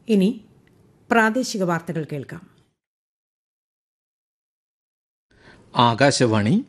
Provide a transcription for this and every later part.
ഇനി പ്രാദേശിക വാർത്തകൾ കേൾക്കാം ആകാശവാണി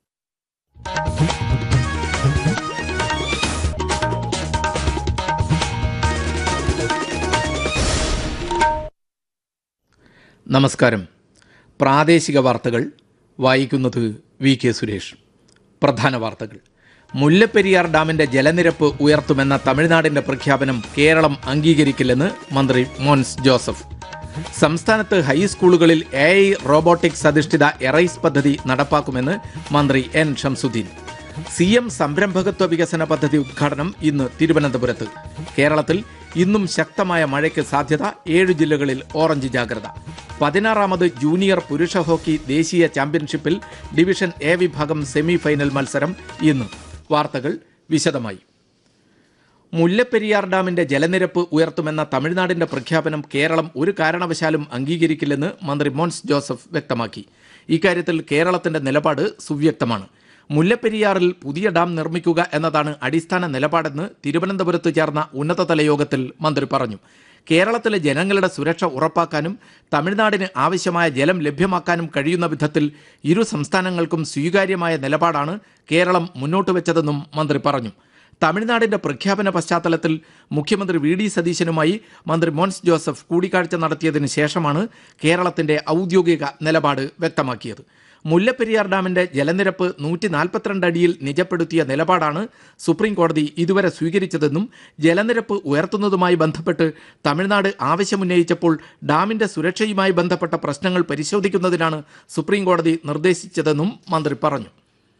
നമസ്കാരം പ്രാദേശിക വാർത്തകൾ വായിക്കുന്നത് വി കെ സുരേഷ് പ്രധാന വാർത്തകൾ മുല്ലപ്പെരിയാർ ഡാമിന്റെ ജലനിരപ്പ് ഉയർത്തുമെന്ന തമിഴ്നാടിന്റെ പ്രഖ്യാപനം കേരളം അംഗീകരിക്കില്ലെന്ന് മന്ത്രി മോൻസ് ജോസഫ് സംസ്ഥാനത്ത് ഹൈസ്കൂളുകളിൽ എ ഐ റോബോട്ടിക്സ് അധിഷ്ഠിത എറൈസ് പദ്ധതി നടപ്പാക്കുമെന്ന് മന്ത്രി എൻ ഷംസുദ്ദീൻ സി എം സംരംഭകത്വ വികസന പദ്ധതി ഉദ്ഘാടനം ഇന്ന് തിരുവനന്തപുരത്ത് കേരളത്തിൽ ഇന്നും ശക്തമായ മഴയ്ക്ക് സാധ്യത ഏഴ് ജില്ലകളിൽ ഓറഞ്ച് ജാഗ്രത പതിനാറാമത് ജൂനിയർ പുരുഷ ഹോക്കി ദേശീയ ചാമ്പ്യൻഷിപ്പിൽ ഡിവിഷൻ എ വിഭാഗം സെമി ഫൈനൽ മത്സരം ഇന്ന് വാർത്തകൾ വിശദമായി മുല്ലപ്പെരിയാർ ഡാമിന്റെ ജലനിരപ്പ് ഉയർത്തുമെന്ന തമിഴ്നാടിന്റെ പ്രഖ്യാപനം കേരളം ഒരു കാരണവശാലും അംഗീകരിക്കില്ലെന്ന് മന്ത്രി മോൻസ് ജോസഫ് വ്യക്തമാക്കി ഇക്കാര്യത്തിൽ കേരളത്തിന്റെ നിലപാട് സുവ്യക്തമാണ് മുല്ലപ്പെരിയാറിൽ പുതിയ ഡാം നിർമ്മിക്കുക എന്നതാണ് അടിസ്ഥാന നിലപാടെന്ന് തിരുവനന്തപുരത്ത് ചേർന്ന ഉന്നതതല യോഗത്തിൽ മന്ത്രി പറഞ്ഞു കേരളത്തിലെ ജനങ്ങളുടെ സുരക്ഷ ഉറപ്പാക്കാനും തമിഴ്നാടിന് ആവശ്യമായ ജലം ലഭ്യമാക്കാനും കഴിയുന്ന വിധത്തിൽ ഇരു സംസ്ഥാനങ്ങൾക്കും സ്വീകാര്യമായ നിലപാടാണ് കേരളം മുന്നോട്ട് വെച്ചതെന്നും മന്ത്രി പറഞ്ഞു തമിഴ്നാടിന്റെ പ്രഖ്യാപന പശ്ചാത്തലത്തിൽ മുഖ്യമന്ത്രി വി ഡി സതീശനുമായി മന്ത്രി മോൻസ് ജോസഫ് കൂടിക്കാഴ്ച നടത്തിയതിനു ശേഷമാണ് കേരളത്തിന്റെ ഔദ്യോഗിക നിലപാട് വ്യക്തമാക്കിയത് മുല്ലപ്പെരിയാർ ഡാമിന്റെ ജലനിരപ്പ് നൂറ്റി നാൽപ്പത്തിരണ്ട് അടിയിൽ നിജപ്പെടുത്തിയ നിലപാടാണ് സുപ്രീം കോടതി ഇതുവരെ സ്വീകരിച്ചതെന്നും ജലനിരപ്പ് ഉയർത്തുന്നതുമായി ബന്ധപ്പെട്ട് തമിഴ്നാട് ആവശ്യമുന്നയിച്ചപ്പോൾ ഡാമിന്റെ സുരക്ഷയുമായി ബന്ധപ്പെട്ട പ്രശ്നങ്ങൾ പരിശോധിക്കുന്നതിനാണ് സുപ്രീം കോടതി നിർദ്ദേശിച്ചതെന്നും മന്ത്രി പറഞ്ഞു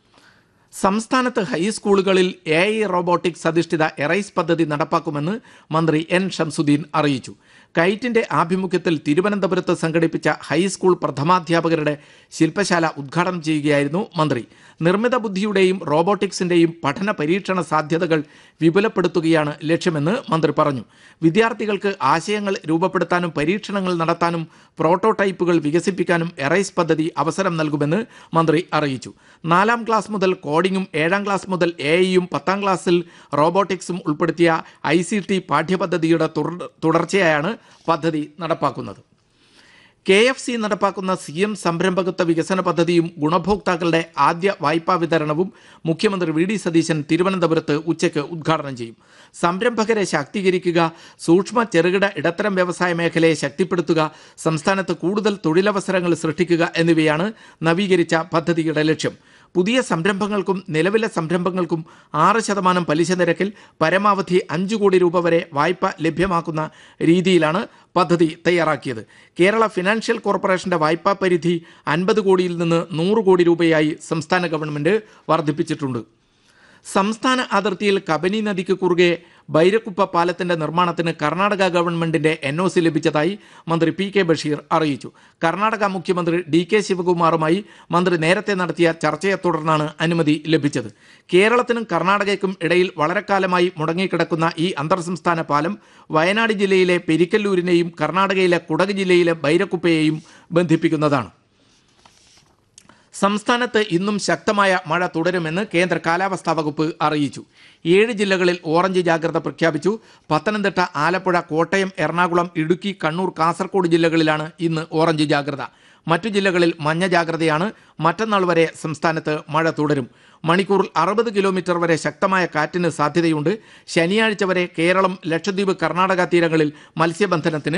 സംസ്ഥാനത്ത് ഹൈസ്കൂളുകളിൽ എ ഐ റോബോട്ടിക്സ് അധിഷ്ഠിത എറൈസ് പദ്ധതി നടപ്പാക്കുമെന്ന് മന്ത്രി എൻ ഷംസുദ്ദീൻ അറിയിച്ചു കൈറ്റിന്റെ ആഭിമുഖ്യത്തിൽ തിരുവനന്തപുരത്ത് സംഘടിപ്പിച്ച ഹൈസ്കൂൾ പ്രഥമാധ്യാപകരുടെ ശില്പശാല ഉദ്ഘാടനം ചെയ്യുകയായിരുന്നു മന്ത്രി നിർമ്മിത ബുദ്ധിയുടെയും റോബോട്ടിക്സിന്റെയും പഠന പരീക്ഷണ സാധ്യതകൾ വിപുലപ്പെടുത്തുകയാണ് ലക്ഷ്യമെന്ന് മന്ത്രി പറഞ്ഞു വിദ്യാർത്ഥികൾക്ക് ആശയങ്ങൾ രൂപപ്പെടുത്താനും പരീക്ഷണങ്ങൾ നടത്താനും പ്രോട്ടോടൈപ്പുകൾ വികസിപ്പിക്കാനും എറൈസ് പദ്ധതി അവസരം നൽകുമെന്ന് മന്ത്രി അറിയിച്ചു നാലാം ക്ലാസ് മുതൽ കോഡിംഗും ഏഴാം ക്ലാസ് മുതൽ എ ഐയും പത്താം ക്ലാസ്സിൽ റോബോട്ടിക്സും ഉൾപ്പെടുത്തിയ ഐ സി ടി പാഠ്യപദ്ധതിയുടെ തുടർച്ചയായാണ് പദ്ധതി നടപ്പാക്കുന്നത് കെ എഫ് സി നടപ്പാക്കുന്ന സി എം സംരംഭകത്വ വികസന പദ്ധതിയും ഗുണഭോക്താക്കളുടെ ആദ്യ വായ്പാ വിതരണവും മുഖ്യമന്ത്രി വി ഡി സതീശൻ തിരുവനന്തപുരത്ത് ഉച്ചയ്ക്ക് ഉദ്ഘാടനം ചെയ്യും സംരംഭകരെ ശാക്തീകരിക്കുക സൂക്ഷ്മ ചെറുകിട ഇടത്തരം വ്യവസായ മേഖലയെ ശക്തിപ്പെടുത്തുക സംസ്ഥാനത്ത് കൂടുതൽ തൊഴിലവസരങ്ങൾ സൃഷ്ടിക്കുക എന്നിവയാണ് നവീകരിച്ച പദ്ധതിയുടെ ലക്ഷ്യം പുതിയ സംരംഭങ്ങൾക്കും നിലവിലെ സംരംഭങ്ങൾക്കും ആറ് ശതമാനം പലിശ നിരക്കിൽ പരമാവധി അഞ്ച് കോടി രൂപ വരെ വായ്പ ലഭ്യമാക്കുന്ന രീതിയിലാണ് പദ്ധതി തയ്യാറാക്കിയത് കേരള ഫിനാൻഷ്യൽ കോർപ്പറേഷന്റെ വായ്പാ പരിധി അൻപത് കോടിയിൽ നിന്ന് നൂറ് കോടി രൂപയായി സംസ്ഥാന ഗവൺമെന്റ് വർദ്ധിപ്പിച്ചിട്ടുണ്ട് സംസ്ഥാന അതിർത്തിയിൽ കബനി നദിക്ക് കുറുകെ ബൈരക്കുപ്പ പാലത്തിന്റെ നിർമ്മാണത്തിന് കർണാടക ഗവൺമെന്റിന്റെ എൻ ഒ സി ലഭിച്ചതായി മന്ത്രി പി കെ ബഷീർ അറിയിച്ചു കർണാടക മുഖ്യമന്ത്രി ഡി കെ ശിവകുമാറുമായി മന്ത്രി നേരത്തെ നടത്തിയ ചർച്ചയെ തുടർന്നാണ് അനുമതി ലഭിച്ചത് കേരളത്തിനും കർണാടകയ്ക്കും ഇടയിൽ വളരെക്കാലമായി മുടങ്ങിക്കിടക്കുന്ന ഈ അന്തർ സംസ്ഥാന പാലം വയനാട് ജില്ലയിലെ പെരിക്കല്ലൂരിനെയും കർണാടകയിലെ കുടക് ജില്ലയിലെ ബൈരക്കുപ്പയെയും ബന്ധിപ്പിക്കുന്നതാണ് സംസ്ഥാനത്ത് ഇന്നും ശക്തമായ മഴ തുടരുമെന്ന് കേന്ദ്ര കാലാവസ്ഥാ വകുപ്പ് അറിയിച്ചു ഏഴ് ജില്ലകളിൽ ഓറഞ്ച് ജാഗ്രത പ്രഖ്യാപിച്ചു പത്തനംതിട്ട ആലപ്പുഴ കോട്ടയം എറണാകുളം ഇടുക്കി കണ്ണൂർ കാസർഗോഡ് ജില്ലകളിലാണ് ഇന്ന് ഓറഞ്ച് ജാഗ്രത മറ്റു ജില്ലകളിൽ മഞ്ഞ ജാഗ്രതയാണ് മറ്റന്നാൾ വരെ സംസ്ഥാനത്ത് മഴ തുടരും മണിക്കൂറിൽ അറുപത് കിലോമീറ്റർ വരെ ശക്തമായ കാറ്റിന് സാധ്യതയുണ്ട് ശനിയാഴ്ച വരെ കേരളം ലക്ഷദ്വീപ് കർണാടക തീരങ്ങളിൽ മത്സ്യബന്ധനത്തിന്